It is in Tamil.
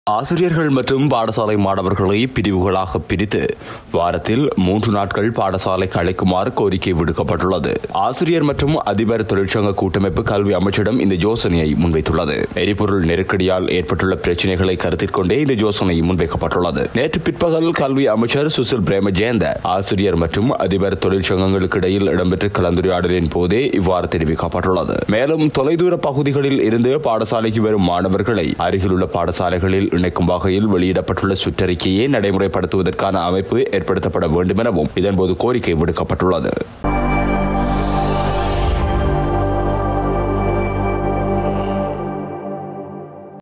ஆசிரியர்கள் மற்றும் பாடசாலை மாணவர்களை பிரிவுகளாக பிரித்து வாரத்தில் மூன்று நாட்கள் பாடசாலைக்கு அழைக்குமாறு கோரிக்கை விடுக்கப்பட்டுள்ளது ஆசிரியர் மற்றும் அதிபர் தொழிற்சங்க கூட்டமைப்பு கல்வி அமைச்சிடம் இந்த யோசனையை முன்வைத்துள்ளது எரிபொருள் நெருக்கடியால் ஏற்பட்டுள்ள பிரச்சினைகளை கருத்தில் கொண்டே இந்த யோசனை முன்வைக்கப்பட்டுள்ளது நேற்று பிற்பகல் கல்வி அமைச்சர் சுசில் பிரேமஜெயந்த ஆசிரியர் மற்றும் அதிபர் தொழிற்சங்கங்களுக்கு இடையில் இடம்பெற்ற கலந்துரையாடலின் போதே இவ்வாறு தெரிவிக்கப்பட்டுள்ளது மேலும் தொலைதூர பகுதிகளில் இருந்து பாடசாலைக்கு வரும் மாணவர்களை அருகிலுள்ள பாடசாலைகளில் இணைக்கும் வகையில் வெளியிடப்பட்டுள்ள சுற்றறிக்கையை நடைமுறைப்படுத்துவதற்கான அமைப்பு ஏற்படுத்தப்பட வேண்டும் எனவும் இதன்போது கோரிக்கை விடுக்கப்பட்டுள்ளது